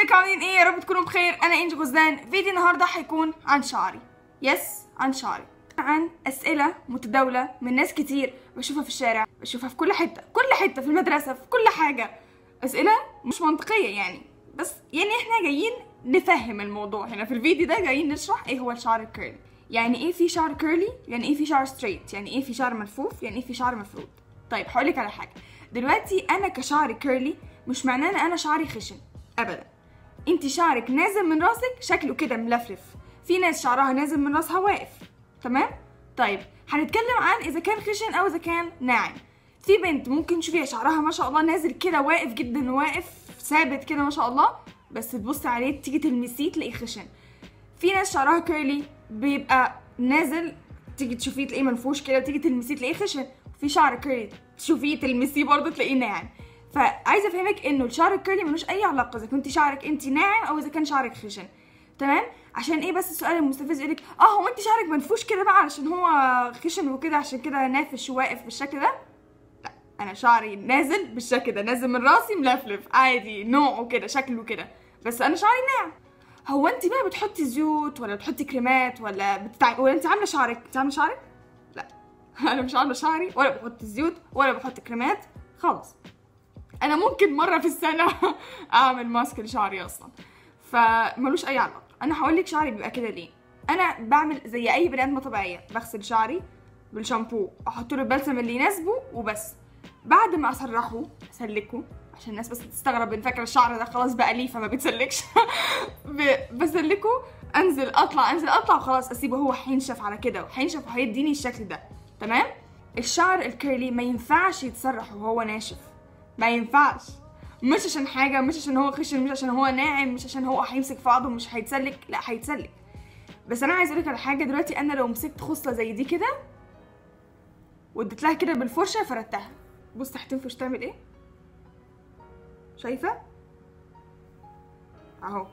ازيكم عاملين ايه يا رب تكونوا بخير انا انجي غزلان فيديو النهارده هيكون عن شعري يس عن شعري عن اسئله متداوله من ناس كتير بشوفها في الشارع بشوفها في كل حته كل حته في المدرسه في كل حاجه اسئله مش منطقيه يعني بس يعني احنا جايين نفهم الموضوع هنا في الفيديو ده جايين نشرح ايه هو الشعر الكيرلي يعني ايه في شعر كيرلي يعني ايه في شعر ستريت يعني ايه في شعر ملفوف يعني ايه في شعر مفرود طيب هقولك على حاجه دلوقتي انا كشعري كيرلي مش معناه ان انا شعري خشن ابدا انت شعرك نازل من راسك شكله كده ملفلف في ناس شعرها نازل من راسها واقف تمام طيب هنتكلم عن اذا كان خشن او اذا كان ناعم في بنت ممكن تشوفيها شعرها ما شاء الله نازل كده واقف جدا واقف ثابت كده ما شاء الله بس تبصي عليه تيجي تلمسيه تلاقيه خشن في ناس شعرها كيرلي بيبقى نازل تيجي تشوفيه تلاقيه منفوش كده تيجي تلمسيه تلاقيه خشن في شعر كيرلي تشوفيه تلمسيه برضه تلاقيه ناعم فعايزه افهمك انه الشعر الكيرلي ملوش اي علاقه اذا كنت شعرك انت ناعم او اذا كان شعرك خشن تمام عشان ايه بس السؤال المستفز يقولك اه هو انت شعرك منفوش كده بقى علشان هو خشن وكده عشان كده نافش وواقف بالشكل ده لا انا شعري نازل بالشكل ده نازل من راسي ملفلف عادي نوعه كده شكله كده بس انا شعري ناعم هو انت بقى بتحطي زيوت ولا بتحطي كريمات ولا بتتع... ولا انت عامله شعرك انت عامله شعرك لا انا مش عامله شعري ولا بحط زيوت ولا بحط كريمات خالص انا ممكن مره في السنه اعمل ماسك لشعري اصلا فملوش اي علاقه انا هقول لك شعري بيبقى كده ليه انا بعمل زي اي بني ادمه طبيعيه بغسل شعري بالشامبو احط له البلسم اللي يناسبه وبس بعد ما اسرحه اسلكه عشان الناس بس تستغرب ان فاكره الشعر ده خلاص بقى ليه فما بيتسلكش ب- بسلكه انزل اطلع انزل اطلع وخلاص اسيبه هو هينشف على كده وهينشف وهيديني الشكل ده تمام الشعر الكيرلي ما ينفعش يتسرح وهو ناشف ما ينفعش مش عشان حاجه مش عشان هو خشن مش عشان هو ناعم مش عشان هو هيمسك في بعضه مش هيتسلك لا هيتسلك بس انا عايز اقولك على حاجه دلوقتي انا لو مسكت خصله زي دي كده واديت لها كده بالفرشه فردتها بص هتنفش تعمل ايه شايفه اهو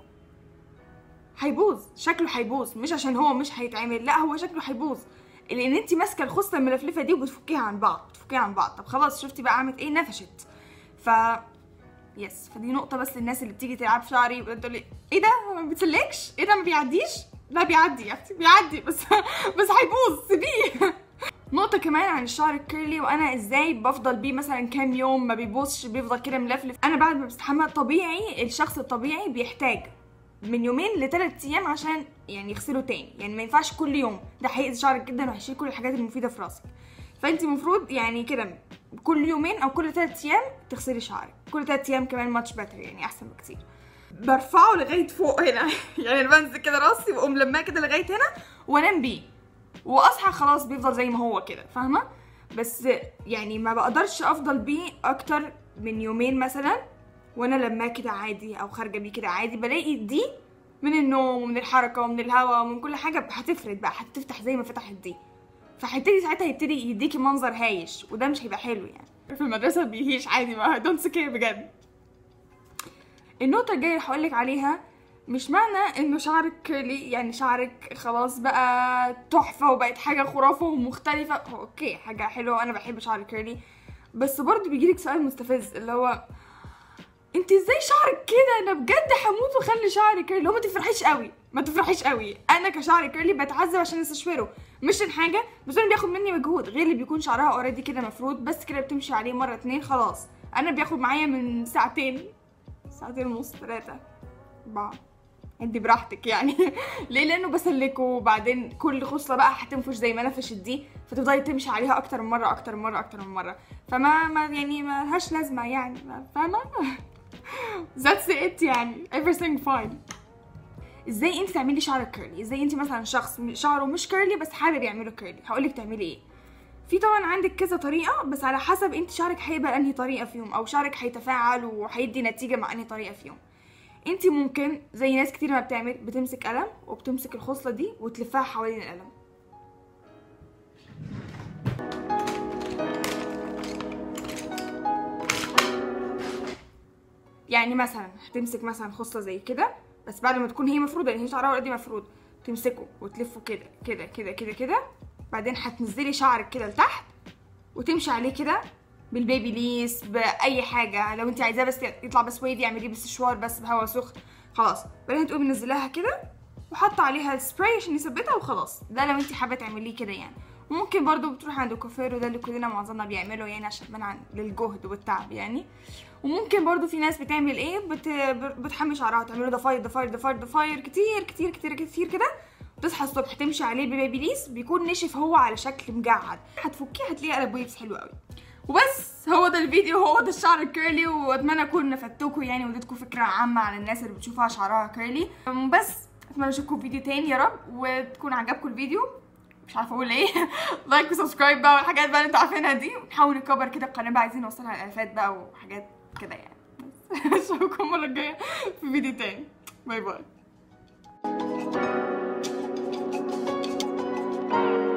هيبوظ شكله هيبوظ مش عشان هو مش هيتعمل لا هو شكله هيبوظ لان انت ماسكه الخصله الملفلفه دي وبتفكيها عن بعض بتفكيها عن بعض طب خلاص شفتي بقى عملت ايه نفشت ف يس فدي نقطه بس للناس اللي بتيجي تلعب شعري بتقول لي ايه ده هو ما بيتسلكش ايه ده ما بيعديش لا بيعدي يا اختي بيعدي بس بس هيبوظ سيبيه نقطة كمان عن الشعر الكيرلي وانا ازاي بفضل بيه مثلا كام يوم ما بيبوظش بيفضل كده ملفلف انا بعد ما بستحمى طبيعي الشخص الطبيعي بيحتاج من يومين لثلاث ايام عشان يعني يغسله تاني يعني ما ينفعش كل يوم ده هيأذي شعرك جدا وهيشيل كل الحاجات المفيدة في راسك فانت المفروض يعني كده كل يومين او كل ثلاث ايام تغسلي شعرك كل ثلاث ايام كمان ماتش باتر يعني احسن بكتير برفعه لغايه فوق هنا يعني انا بنزل كده راسي واقوم لماه كده لغايه هنا وانام بيه واصحى خلاص بيفضل زي ما هو كده فاهمه بس يعني ما بقدرش افضل بيه اكتر من يومين مثلا وانا لما كده عادي او خارجه بيه كده عادي بلاقي دي من النوم ومن الحركه ومن الهواء ومن كل حاجه هتفرد بقى هتفتح زي ما فتحت دي فهيبتدي ساعتها يبتدي يديكي منظر هايش وده مش هيبقى حلو يعني في المدرسه بيهيش عادي ما دونت سكير بجد النقطه الجايه اللي هقولك عليها مش معنى انه شعرك كيرلي يعني شعرك خلاص بقى تحفه وبقت حاجه خرافه ومختلفه هو اوكي حاجه حلوه انا بحب شعري كيرلي بس برضه بيجيلك سؤال مستفز اللي هو انت ازاي شعرك كده انا بجد هموت واخلي شعري كيرلي هو ما تفرحيش قوي ما تفرحيش قوي انا كشعري كيرلي بتعذب عشان استشوره مش عشان حاجه بس انا بياخد مني مجهود غير اللي بيكون شعرها اوريدي كده مفروض بس كده بتمشي عليه مره اتنين خلاص انا بياخد معايا من ساعتين ساعتين ونص ثلاثه اربعه انت براحتك يعني ليه لانه بسلكه وبعدين كل خصله بقى هتنفش زي ما نفشت دي فتفضلي تمشي عليها اكتر من مره اكتر من مره اكتر من مره فما ما يعني ما لهاش لازمه يعني ما- فاهمه That's it يعني everything fine ازاي انت تعملي شعرك كيرلي ازاي انت مثلا شخص شعره مش كيرلي بس حابب يعمله كيرلي هقولك تعملي ايه في طبعا عندك كذا طريقه بس على حسب انت شعرك هيبقى انهي طريقه فيهم او شعرك هيتفاعل وهيدي نتيجه مع انهي طريقه فيهم انت ممكن زي ناس كتير ما بتعمل بتمسك قلم وبتمسك الخصله دي وتلفها حوالين القلم يعني مثلا هتمسك مثلا خصله زي كده بس بعد ما تكون هي مفروضه لان هي شعرها اوريدي مفروض تمسكه وتلفه كده كده كده كده كده بعدين هتنزلي شعرك كده لتحت وتمشي عليه كده بالبيبي ليس باي حاجه لو انت عايزاه بس يطلع بس ويفي اعمليه بسشوار بس بهواء سخن خلاص بعدين تقومي منزلاها كده وحاطه عليها سبراي عشان يثبتها وخلاص ده لو انت حابه تعمليه كده يعني وممكن برضو بتروح عند الكوافير وده اللي كلنا معظمنا بيعمله يعني عشان منع للجهد والتعب يعني وممكن برضو في ناس بتعمل ايه بت... بتحمي شعرها تعمله ضفاير ضفاير ضفاير ضفاير كتير كتير كتير كتير كده تصحى الصبح تمشي عليه ببيبيليس بيكون نشف هو على شكل مجعد هتفكيه هتلاقيه قلب ويفز حلو قوي وبس هو ده الفيديو هو ده الشعر الكيرلي واتمنى اكون نفدتكم يعني واديتكم فكره عامه عن الناس اللي بتشوفها شعرها كيرلي بس اتمنى اشوفكم في فيديو تاني يا رب وتكون عجبكم الفيديو مش عارفه اقول ايه لايك وسبسكرايب بقى والحاجات بقى اللي انتوا عارفينها دي ونحاول نكبر كده القناه بقى عايزين نوصلها للالفات بقى وحاجات كده يعني بس اشوفكم المره الجايه في فيديو تاني باي باي